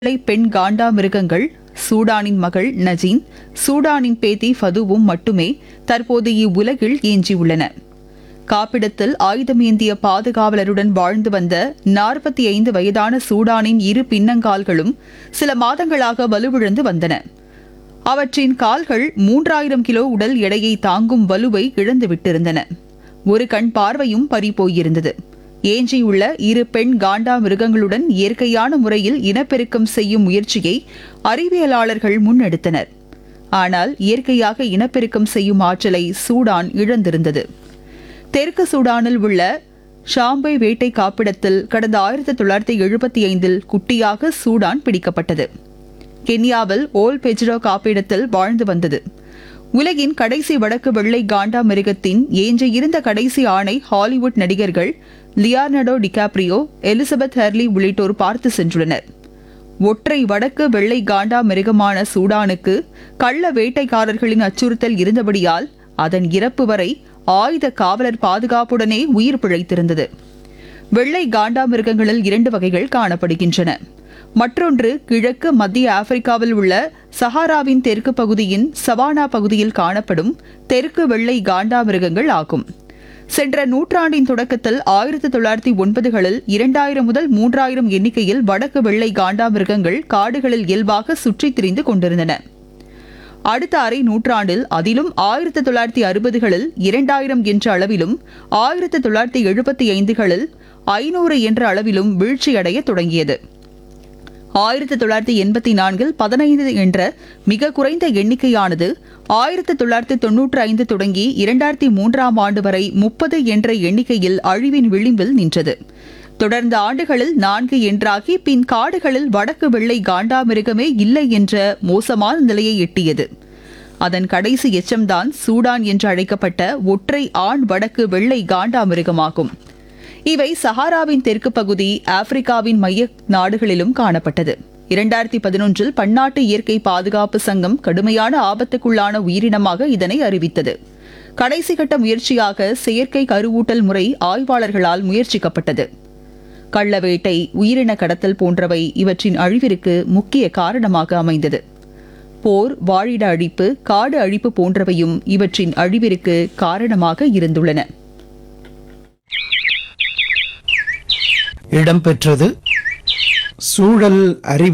விடுதலை பெண் காண்டாமிருகங்கள் சூடானின் மகள் நஜீன் சூடானின் பேத்தி ஃபதுவும் மட்டுமே தற்போது இவ்வுலகில் எஞ்சியுள்ளன காப்பிடத்தில் ஆயுதமேந்திய பாதுகாவலருடன் வாழ்ந்து வந்த நாற்பத்தி ஐந்து வயதான சூடானின் இரு பின்னங்கால்களும் சில மாதங்களாக வலுவிழந்து வந்தன அவற்றின் கால்கள் மூன்றாயிரம் கிலோ உடல் எடையை தாங்கும் வலுவை இழந்துவிட்டிருந்தன ஒரு கண் பார்வையும் பறிபோயிருந்தது ஏஞ்சியுள்ள இரு பெண் காண்டா மிருகங்களுடன் இயற்கையான முறையில் இனப்பெருக்கம் செய்யும் முயற்சியை அறிவியலாளர்கள் முன்னெடுத்தனர் ஆனால் இயற்கையாக இனப்பெருக்கம் செய்யும் ஆற்றலை சூடான் இழந்திருந்தது தெற்கு சூடானில் உள்ள ஷாம்பை வேட்டை காப்பிடத்தில் கடந்த ஆயிரத்தி தொள்ளாயிரத்தி எழுபத்தி ஐந்தில் குட்டியாக சூடான் பிடிக்கப்பட்டது கென்யாவில் ஓல் பெஜ்ரோ காப்பீடத்தில் வாழ்ந்து வந்தது உலகின் கடைசி வடக்கு வெள்ளை காண்டா மிருகத்தின் எஞ்சியிருந்த கடைசி ஆணை ஹாலிவுட் நடிகர்கள் லியார்னடோ டிகாப்ரியோ எலிசபெத் ஹெர்லி உள்ளிட்டோர் பார்த்து சென்றுள்ளனர் ஒற்றை வடக்கு வெள்ளை காண்டா மிருகமான சூடானுக்கு கள்ள வேட்டைக்காரர்களின் அச்சுறுத்தல் இருந்தபடியால் அதன் இறப்பு வரை ஆயுத காவலர் பாதுகாப்புடனே உயிர் பிழைத்திருந்தது வெள்ளை காண்டாமிருகங்களில் இரண்டு வகைகள் காணப்படுகின்றன மற்றொன்று கிழக்கு மத்திய ஆப்பிரிக்காவில் உள்ள சஹாராவின் தெற்கு பகுதியின் சவானா பகுதியில் காணப்படும் தெற்கு வெள்ளை காண்டாமிருகங்கள் ஆகும் சென்ற நூற்றாண்டின் தொடக்கத்தில் ஆயிரத்தி தொள்ளாயிரத்தி ஒன்பதுகளில் இரண்டாயிரம் முதல் மூன்றாயிரம் எண்ணிக்கையில் வடக்கு வெள்ளை காண்டாமிருகங்கள் காடுகளில் இயல்பாக சுற்றித் திரிந்து கொண்டிருந்தன அடுத்த அரை நூற்றாண்டில் அதிலும் ஆயிரத்தி தொள்ளாயிரத்தி அறுபதுகளில் இரண்டாயிரம் என்ற அளவிலும் ஆயிரத்தி தொள்ளாயிரத்தி எழுபத்தி ஐந்துகளில் ஐநூறு என்ற அளவிலும் வீழ்ச்சியடைய தொடங்கியது ஆயிரத்தி தொள்ளாயிரத்தி எண்பத்தி நான்கில் பதினைந்து என்ற மிக குறைந்த எண்ணிக்கையானது ஆயிரத்தி தொள்ளாயிரத்தி தொன்னூற்றி ஐந்து தொடங்கி இரண்டாயிரத்தி மூன்றாம் ஆண்டு வரை முப்பது என்ற எண்ணிக்கையில் அழிவின் விளிம்பில் நின்றது தொடர்ந்த ஆண்டுகளில் நான்கு என்றாகி பின் காடுகளில் வடக்கு வெள்ளை காண்டாமிருகமே இல்லை என்ற மோசமான நிலையை எட்டியது அதன் கடைசி எச்சம்தான் சூடான் என்று அழைக்கப்பட்ட ஒற்றை ஆண் வடக்கு வெள்ளை காண்டாமிருகமாகும் இவை சஹாராவின் தெற்கு பகுதி ஆப்பிரிக்காவின் மைய நாடுகளிலும் காணப்பட்டது இரண்டாயிரத்தி பதினொன்றில் பன்னாட்டு இயற்கை பாதுகாப்பு சங்கம் கடுமையான ஆபத்துக்குள்ளான உயிரினமாக இதனை அறிவித்தது கடைசி கட்ட முயற்சியாக செயற்கை கருவூட்டல் முறை ஆய்வாளர்களால் முயற்சிக்கப்பட்டது கள்ளவேட்டை உயிரின கடத்தல் போன்றவை இவற்றின் அழிவிற்கு முக்கிய காரணமாக அமைந்தது போர் வாழிட அழிப்பு காடு அழிப்பு போன்றவையும் இவற்றின் அழிவிற்கு காரணமாக இருந்துள்ளன இடம்பெற்றது சூழல் அறிவு